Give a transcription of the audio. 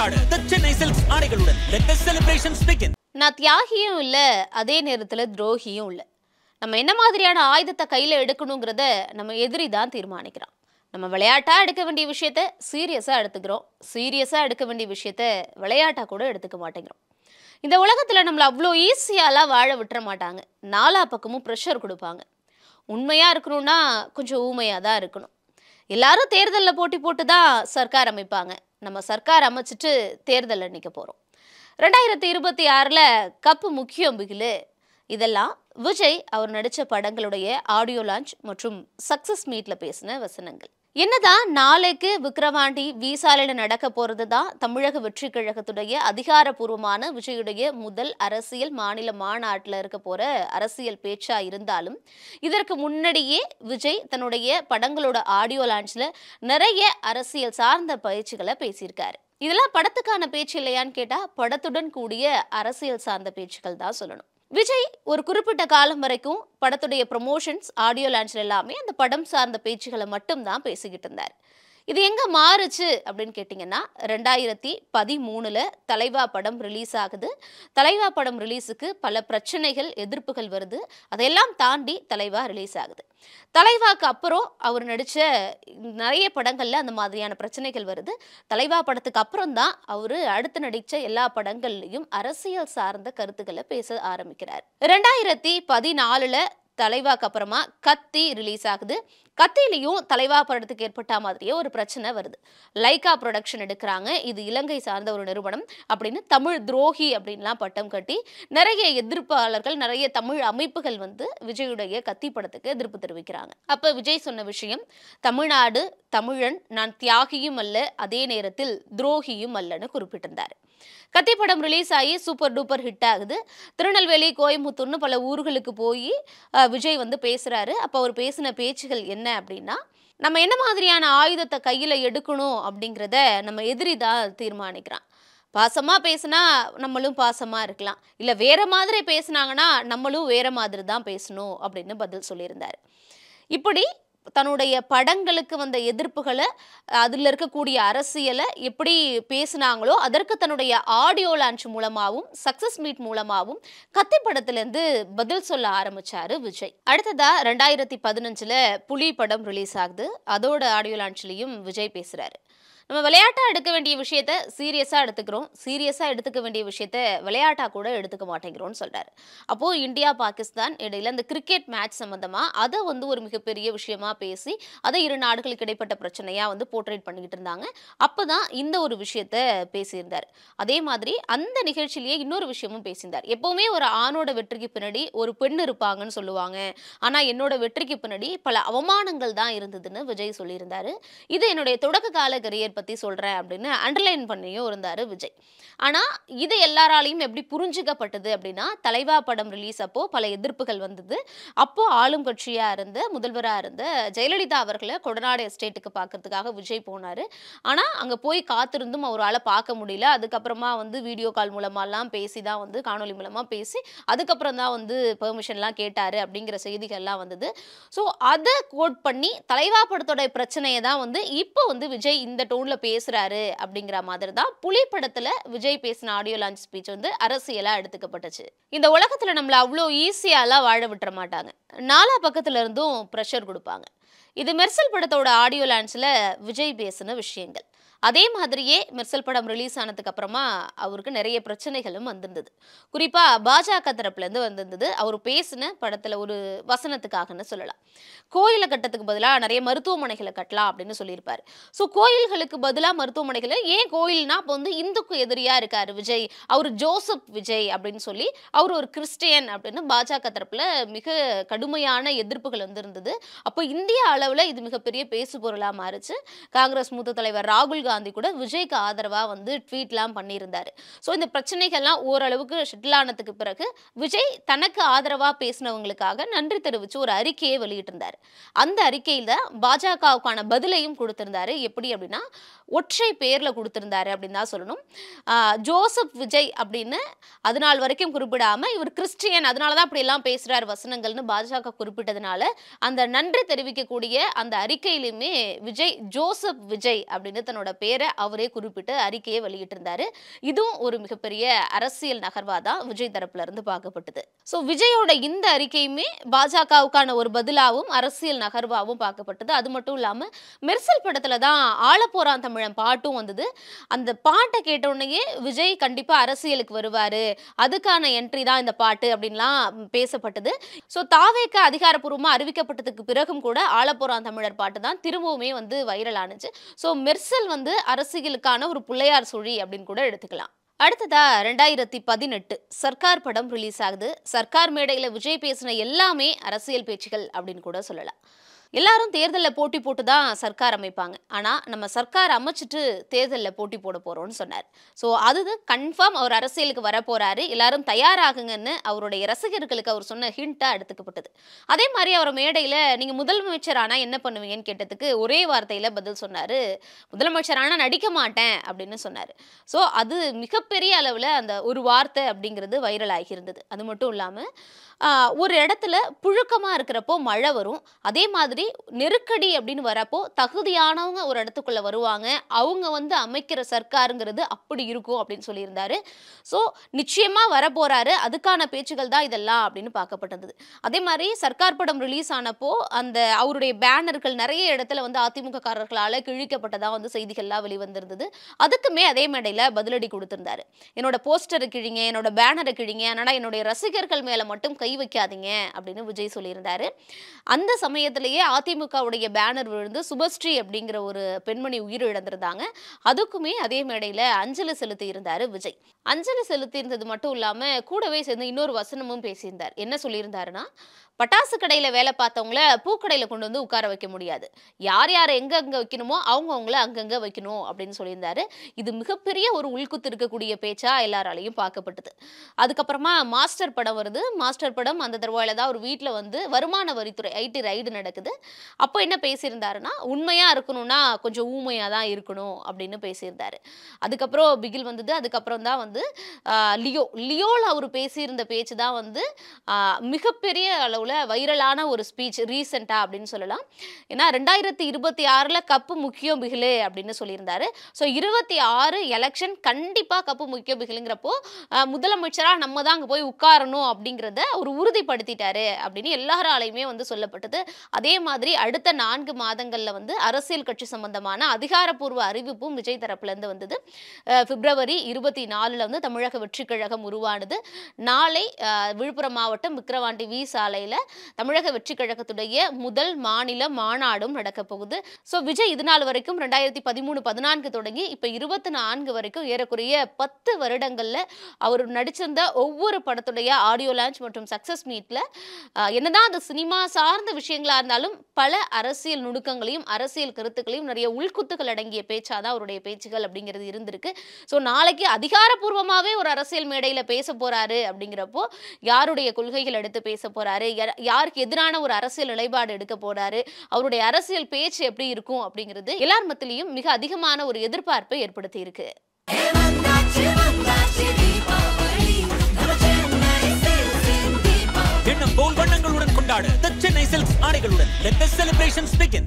கொண்டாட The Chennai Silks ஆடைகளுடன் let the celebrations begin. நான் தியாகியும் இல்லை அதே நேரத்தில் துரோகியும் இல்லை நம்ம என்ன மாதிரியான ஆயுதத்தை கையில் எடுக்கணுங்கிறத நம்ம எதிரி தான் தீர்மானிக்கிறான் நம்ம விளையாட்டாக எடுக்க வேண்டிய விஷயத்த சீரியஸாக எடுத்துக்கிறோம் சீரியஸாக எடுக்க வேண்டிய விஷயத்த விளையாட்டாக கூட எடுத்துக்க மாட்டேங்கிறோம் இந்த உலகத்தில் நம்மளை அவ்வளோ ஈஸியாலாம் வாழ விட்டுற மாட்டாங்க நாலா பக்கமும் ப்ரெஷர் கொடுப்பாங்க உண்மையாக இருக்கணும்னா கொஞ்சம் ஊமையாக தான் இருக்கணும் எல்லாரும் தேர்தலில் போட்டி போட்டு தான் சர்க்கார் அமைப்பாங்க நம்ம சர்க்கார் அமைச்சிட்டு தேர்தலில் நிற்க போகிறோம் ரெண்டாயிரத்தி இருபத்தி ஆறில் கப்பு முக்கியம் பிகிலு இதெல்லாம் விஜய் அவர் நடித்த படங்களுடைய ஆடியோ லான்ச் மற்றும் சக்ஸஸ் மீட்டில் பேசின வசனங்கள் என்னதான் நாளைக்கு விக்ரவாண்டி வீசாலையில் நடக்க போகிறது தான் தமிழக வெற்றி கழகத்துடைய அதிகாரப்பூர்வமான விஜயுடைய முதல் அரசியல் மாநில மாநாட்டில் இருக்க போகிற அரசியல் பேச்சா இருந்தாலும் இதற்கு முன்னாடியே விஜய் தன்னுடைய படங்களோட ஆடியோ லான்ச்சில் நிறைய அரசியல் சார்ந்த பயிற்சிகளை பேசியிருக்காரு இதெல்லாம் படத்துக்கான பேச்சு இல்லையான்னு கேட்டால் படத்துடன் கூடிய அரசியல் சார்ந்த பேச்சுக்கள் தான் சொல்லணும் விஜய் ஒரு குறிப்பிட்ட காலம் வரைக்கும் படத்துடைய ப்ரொமோஷன்ஸ் ஆடியோ லான்ச்ல எல்லாமே அந்த படம் சார்ந்த பேச்சுகளை மட்டும்தான் பேசிக்கிட்டு இருந்தார் இது எங்க மாறுச்சு அப்படின்னு கேட்டிங்கன்னா ரெண்டாயிரத்தி பதிமூணுல தலைவா படம் ரிலீஸ் ஆகுது தலைவா படம் ரிலீஸுக்கு பல பிரச்சனைகள் எதிர்ப்புகள் வருது அதையெல்லாம் தாண்டி தலைவா ரிலீஸ் ஆகுது தலைவாக்கு அப்புறம் அவர் நடித்த நிறைய படங்கள்ல அந்த மாதிரியான பிரச்சனைகள் வருது தலைவா படத்துக்கு அப்புறம் தான் அவர் அடுத்து நடித்த எல்லா படங்கள்லையும் அரசியல் சார்ந்த கருத்துக்களை பேச ஆரம்பிக்கிறார் ரெண்டாயிரத்தி பதினாலுல தலைவாக்கு அப்புறமா கத்தி ரிலீஸ் ஆகுது கத்திலையும் தலைவா படத்துக்கு ஏற்பட்ட மாதிரியே ஒரு பிரச்சனை வருது லைகா ப்ரொடக்ஷன் எடுக்கிறாங்க இது இலங்கை சார்ந்த ஒரு நிறுவனம் அப்படின்னு தமிழ் துரோகி அப்படின்லாம் பட்டம் கட்டி நிறைய எதிர்ப்பாளர்கள் நிறைய தமிழ் அமைப்புகள் வந்து விஜயுடைய கத்தி படத்துக்கு எதிர்ப்பு தெரிவிக்கிறாங்க அப்ப விஜய் சொன்ன விஷயம் தமிழ்நாடு தமிழன் நான் தியாகியும் அல்ல அதே நேரத்தில் துரோகியும் அல்லன்னு குறிப்பிட்டிருந்தார் கத்தி படம் ரிலீஸ் ஆகி சூப்பர் டூப்பர் ஹிட் ஆகுது திருநெல்வேலி கோயம்புத்தூர்னு பல ஊர்களுக்கு போய் விஜய் வந்து பேசுறாரு அப்போ அவர் பேசின பேச்சுகள் என்ன அப்படின்னா நம்ம என்ன மாதிரியான ஆயுதத்தை கையில் எடுக்கணும் அப்படிங்கிறத நம்ம எதிரி தான் தீர்மானிக்கிறான் பாசமாக பேசுனா நம்மளும் பாசமாக இருக்கலாம் இல்லை வேற மாதிரி பேசுனாங்கன்னா நம்மளும் வேற மாதிரி தான் பேசணும் அப்படின்னு பதில் சொல்லியிருந்தார் இப்படி தன்னுடைய படங்களுக்கு வந்த எதிர்ப்புகளை அதில் இருக்கக்கூடிய அரசியலை எப்படி பேசினாங்களோ அதற்கு தன்னுடைய ஆடியோ லான்ச் மூலமாகவும் சக்சஸ் மீட் மூலமாகவும் கத்தி படத்துலேருந்து பதில் சொல்ல ஆரம்பிச்சாரு விஜய் அடுத்ததா ரெண்டாயிரத்தி பதினஞ்சில் புலி படம் ரிலீஸ் ஆகுது அதோட ஆடியோ லான்ச்லேயும் விஜய் பேசுகிறாரு நம்ம விளையாட்டாக எடுக்க வேண்டிய விஷயத்த சீரியஸாக எடுத்துக்கிறோம் சீரியஸாக எடுத்துக்க வேண்டிய விஷயத்த விளையாட்டாக கூட எடுத்துக்க மாட்டேங்கிறோம்னு சொல்கிறார் அப்போது இந்தியா பாகிஸ்தான் இடையில இந்த கிரிக்கெட் மேட்ச் சம்மந்தமாக அதை வந்து ஒரு மிகப்பெரிய விஷயமா பேசி அதை இரு நாடுகளுக்கு இடைப்பட்ட பிரச்சனையாக வந்து போர்ட்ரேட் பண்ணிக்கிட்டு இருந்தாங்க அப்போ தான் இந்த ஒரு விஷயத்த பேசியிருந்தார் அதே மாதிரி அந்த நிகழ்ச்சியிலேயே இன்னொரு விஷயமும் பேசியிருந்தார் எப்போவுமே ஒரு ஆணோட வெற்றிக்கு பின்னாடி ஒரு பெண் இருப்பாங்கன்னு சொல்லுவாங்க ஆனால் என்னோட வெற்றிக்கு பின்னாடி பல அவமானங்கள் தான் இருந்ததுன்னு விஜய் சொல்லியிருந்தாரு இது என்னுடைய தொடக்க கால கரியர் பற்றி சொல்கிறேன் அப்படின்னு அண்டர்லைன் பண்ணியும் இருந்தார் விஜய் ஆனால் இது எல்லாராலையும் எப்படி புரிஞ்சுக்கப்பட்டது அப்படின்னா தலைவா படம் ரிலீஸ் அப்போ பல எதிர்ப்புகள் வந்தது அப்போ ஆளும் கட்சியாக இருந்த முதல்வராக இருந்த ஜெயலலிதா அவர்களை கொடநாடு எஸ்டேட்டுக்கு பார்க்கறதுக்காக விஜய் போனார் ஆனால் அங்கே போய் காத்திருந்தும் அவரால் பார்க்க முடியல அதுக்கப்புறமா வந்து வீடியோ கால் மூலமாலாம் பேசி தான் வந்து காணொலி மூலமாக பேசி அதுக்கப்புறம் தான் வந்து பெர்மிஷன்லாம் கேட்டார் அப்படிங்கிற செய்திகள்லாம் வந்தது ஸோ அதை கோட் பண்ணி தலைவா படத்தோட பிரச்சனையை தான் வந்து இப்போ வந்து விஜய் இந்த டோனில் பேசுகிறாரு அப்படிங்கிற மாதிரி தான் புலி படத்தில் விஜய் பேசின ஆடியோ லான்ச் ஸ்பீச் வந்து அரசியலாக எடுத்துக்கப்பட்டுச்சு இந்த உலகத்தில் நம்மளை அவ்வளோ ஈஸியாலாம் வாழ விட்டுற மாட்டாங்க நாலா பக்கத்துல இருந்தும் ப்ரெஷர் கொடுப்பாங்க இது மெர்சல் படத்தோட ஆடியோ லான்ச்சில் விஜய் பேசின விஷயங்கள் அதே மாதிரியே மெர்சல் படம் ரிலீஸ் ஆனதுக்கு அப்புறமா அவருக்கு நிறைய பிரச்சனைகளும் வந்திருந்தது குறிப்பாக பாஜக தரப்புலேருந்து வந்திருந்தது அவர் பேசின படத்தில் ஒரு வசனத்துக்காகன்னு சொல்லலாம் கோயிலை கட்டத்துக்கு பதிலாக நிறைய மருத்துவமனைகளை கட்டலாம் அப்படின்னு சொல்லியிருப்பார் ஸோ கோயில்களுக்கு பதிலாக மருத்துவமனைகளை ஏன் கோயில்னா அப்போ வந்து இந்துக்கு எதிரியாக இருக்கார் விஜய் அவர் ஜோசப் விஜய் அப்படின்னு சொல்லி அவர் ஒரு கிறிஸ்டியன் அப்படின்னு பாஜக தரப்பில் மிக கடுமையான எதிர்ப்புகள் வந்திருந்தது அப்போ இந்திய அளவில் இது மிகப்பெரிய பேசு பொருளாக மாறுச்சு காங்கிரஸ் மூத்த தலைவர் ராகுல் காந்தி கூட விஜய்க்கு ஆதரவாக வந்து ட்வீட்லாம் பண்ணியிருந்தார் ஸோ இந்த பிரச்சனைகள்லாம் ஓரளவுக்கு ஷெட்டில் ஆனதுக்கு பிறகு விஜய் தனக்கு ஆதரவாக பேசினவங்களுக்காக நன்றி தெரிவித்து ஒரு அறிக்கையை வெளியிட்டிருந்தார் அந்த அறிக்கையில் பாஜகவுக்கான பதிலையும் கொடுத்திருந்தாரு எப்படி அப்படின்னா ஒற்றை பேரில் கொடுத்திருந்தாரு அப்படின்னு தான் சொல்லணும் ஆஹ் ஜோசப் விஜய் அப்படின்னு அது நாள் வரைக்கும் குறிப்பிடாம இவர் கிறிஸ்டியன் அதனால தான் அப்படியெல்லாம் பேசுறார் வசனங்கள்னு பாஜக குறிப்பிட்டதுனால அந்த நன்றி தெரிவிக்கக்கூடிய அந்த அறிக்கையிலுமே விஜய் ஜோசப் விஜய் அப்படின்னு தன்னோட பேரை அவரே குறிப்பிட்டு அறிக்கையை வெளியிட்டிருந்தாரு இதுவும் ஒரு மிகப்பெரிய அரசியல் நகர்வா தான் விஜய் தரப்புல இருந்து பார்க்கப்பட்டது ஸோ விஜயோட இந்த அறிக்கையுமே பாஜகவுக்கான ஒரு பதிலாவும் அரசியல் நகர்வாவும் பார்க்கப்பட்டது அது மட்டும் இல்லாம மெர்சல் படத்துல தான் ஆளப்போறான் தமிழன் பாட்டும் வந்தது அந்த பாட்டை கேட்ட உடனேயே விஜய் கண்டிப்பா அரசியலுக்கு வருவாரு அதுக்கான என்ட்ரி தான் இந்த பாட்டு அப்படின்லாம் பேசப்பட்டது ஸோ தாவேக்க அதிகாரப்பூர்வமாக அறிவிக்கப்பட்டதுக்கு பிறகும் கூட ஆலப்புறான் தமிழர் பாட்டு தான் திரும்பவுமே வந்து வைரல் ஆனுச்சு ஸோ மெர்சல் வந்து அரசியலுக்கான ஒரு பிள்ளையார் சுழி அப்படின்னு கூட எடுத்துக்கலாம் அடுத்ததா ரெண்டாயிரத்தி பதினெட்டு சர்க்கார் படம் ரிலீஸ் ஆகுது சர்க்கார் மேடையில் விஜய் பேசின எல்லாமே அரசியல் பேச்சுகள் அப்படின்னு கூட சொல்லலாம் எல்லாரும் தேர்தலில் போட்டி போட்டு தான் சர்க்கார் அமைப்பாங்க ஆனால் நம்ம சர்க்கார் அமைச்சிட்டு தேர்தலில் போட்டி போட போகிறோம்னு சொன்னார் ஸோ அது கன்ஃபார்ம் அவர் அரசியலுக்கு வர போறாரு எல்லாரும் தயாராகுங்கன்னு அவருடைய ரசிகர்களுக்கு அவர் சொன்ன ஹிண்ட்டாக எடுத்துக்கப்பட்டது அதே மாதிரி அவர் மேடையில் நீங்கள் முதலமைச்சர் ஆனால் என்ன பண்ணுவீங்கன்னு கேட்டதுக்கு ஒரே வார்த்தையில் பதில் சொன்னார் முதலமைச்சர் ஆனால் நடிக்க மாட்டேன் அப்படின்னு சொன்னார் ஸோ அது மிகப்பெரிய அளவில் அந்த ஒரு வார்த்தை அப்படிங்கிறது வைரல் ஆகியிருந்தது அது மட்டும் இல்லாமல் ஒரு இடத்துல புழுக்கமாக இருக்கிறப்போ மழை வரும் அதே மாதிரி நெருக்கடி அப்படின்னு வரப்போ தகுதியானவங்க ஒரு இடத்துக்குள்ள வருவாங்க அவங்க வந்து அமைக்கிற சர்க்காருங்கிறது அப்படி இருக்கும் அப்படின்னு சொல்லியிருந்தாரு ஸோ நிச்சயமா வர போறாரு அதுக்கான பேச்சுகள் தான் இதெல்லாம் அப்படின்னு பார்க்கப்பட்டது அதே மாதிரி சர்க்கார் படம் ரிலீஸ் ஆனப்போ அந்த அவருடைய பேனர்கள் நிறைய இடத்துல வந்து அதிமுக காரர்களால் கிழிக்கப்பட்டதா வந்து செய்திகள்லாம் வெளிவந்திருந்தது அதுக்குமே அதே மேடையில் பதிலடி கொடுத்திருந்தாரு என்னோட போஸ்டரை கிழிங்க என்னோட பேனரை கிழிங்க ஆனால் என்னுடைய ரசிகர்கள் மேலே மட்டும் கை வைக்காதீங்க அப்படின்னு விஜய் சொல்லியிருந்தாரு அந்த சமயத்திலேயே அதிமுகவுடைய பேனர் விழுந்து சுபஸ்ரீ அப்படிங்கிற ஒரு பெண்மணி உயிரிழந்திருந்தாங்க அதுக்குமே அதே மேடையில் அஞ்சலி செலுத்தி இருந்தாரு விஜய் அஞ்சலி செலுத்தி இருந்தது மட்டும் இல்லாமல் கூடவே சேர்ந்து இன்னொரு வசனமும் பேசியிருந்தார் என்ன சொல்லியிருந்தாருன்னா பட்டாசு கடையில் வேலை பார்த்தவங்கள பூக்கடையில் கொண்டு வந்து உட்கார வைக்க முடியாது யார் யார் எங்கே அங்கே வைக்கணுமோ அவங்க அவங்கள அங்கங்கே வைக்கணும் அப்படின்னு சொல்லியிருந்தாரு இது மிகப்பெரிய ஒரு உள்குத்து இருக்கக்கூடிய பேச்சா எல்லாராலையும் பார்க்கப்பட்டது அதுக்கப்புறமா மாஸ்டர் படம் வருது மாஸ்டர் படம் அந்த தருவாயில தான் ஒரு வீட்டில் வந்து வருமான வரித்துறை ஐடி ரைடு நடக்குது அப்போ என்ன பேசியிருந்தாருன்னா உண்மையாக இருக்கணும்னா கொஞ்சம் ஊமையாக தான் இருக்கணும் அப்படின்னு பேசியிருந்தாரு அதுக்கப்புறம் பிகில் வந்தது அதுக்கப்புறம் தான் வந்து ஆஹ், லியோ லியோவில் அவர் பேசியிருந்த பேச்சு தான் வந்து ஆஹ், மிகப்பெரிய அளவில் வைரலான ஒரு ஸ்பீச் ரீசெண்டாக அப்படின்னு சொல்லலாம் ஏன்னா ரெண்டாயிரத்தி இருபத்தி ஆறில் கப்பு முக்கியம் பிகிலு அப்படின்னு சொல்லியிருந்தாரு ஸோ இருபத்தி ஆறு எலெக்ஷன் கண்டிப்பாக கப்பு முக்கிய பிகிலுங்கிறப்போ முதலமைச்சராக நம்ம தான் அங்கே போய் உட்காரணும் அப்படிங்கிறத ஒரு உறுதிப்படுத்திட்டாரு அப்படின்னு எல்லாராலையுமே வந்து சொல்லப்பட்டது அதே மாதிரி அடுத்த நான்கு மாதங்களில் வந்து அரசியல் கட்சி சம்பந்தமான அதிகாரப்பூர்வ அறிவிப்பும் விஜய் தரப்புலேருந்து வந்தது அஹ் பிப்ரவரி இருபத்தி நாலில் வந்து தமிழக வெற்றி கழகம் உருவானது நாளை அஹ், விழுப்புரம் மாவட்டம் விக்கிரவாண்டி வி சாலையில் தமிழக வெற்றி கழகத்துடைய முதல் மாநில மாநாடும் நடக்க போகுது ஸோ விஜய் இது நாள் வரைக்கும் ரெண்டாயிரத்தி பதிமூணு பதினான்கு தொடங்கி இப்போ இருபத்தி நான்கு வரைக்கும் ஏறக்குறைய பத்து வருடங்களில் அவர் நடிச்சிருந்த ஒவ்வொரு படத்துடைய ஆடியோ லான்ச் மற்றும் சக்ஸஸ் மீட்டில் என்னதான் அது சினிமா சார்ந்த விஷயங்களா இருந்தாலும் பல அரசியல் நுணுக்கங்களையும் அரசியல் கருத்துக்களையும் நிறைய உள்குத்துகள் அடங்கிய பேச்சாதான் அவருடைய பேச்சுகள் அப்படிங்கிறது இருந்திருக்கு ஸோ நாளைக்கு அதிகாரப்பூர்வமாகவே ஒரு அரசியல் மேடையில் பேச போறாரு அப்படிங்கிறப்போ யாருடைய கொள்கைகள் எடுத்து பேச போறாரு யா- யாருக்கு எதிரான ஒரு அரசியல் நிலைப்பாடு எடுக்க போறாரு அவருடைய அரசியல் பேச்சு எப்படி இருக்கும் அப்படிங்கிறது எல்லார் மத்தியிலையும் மிக அதிகமான ஒரு எதிர்பார்ப்பை ஏற்படுத்தி இருக்கு எண்ணம் போல் வண்ணங்களுடன் கொண்டாடு The சென்னை சில்க்ஸ் ஆடைகளுடன் let the celebrations begin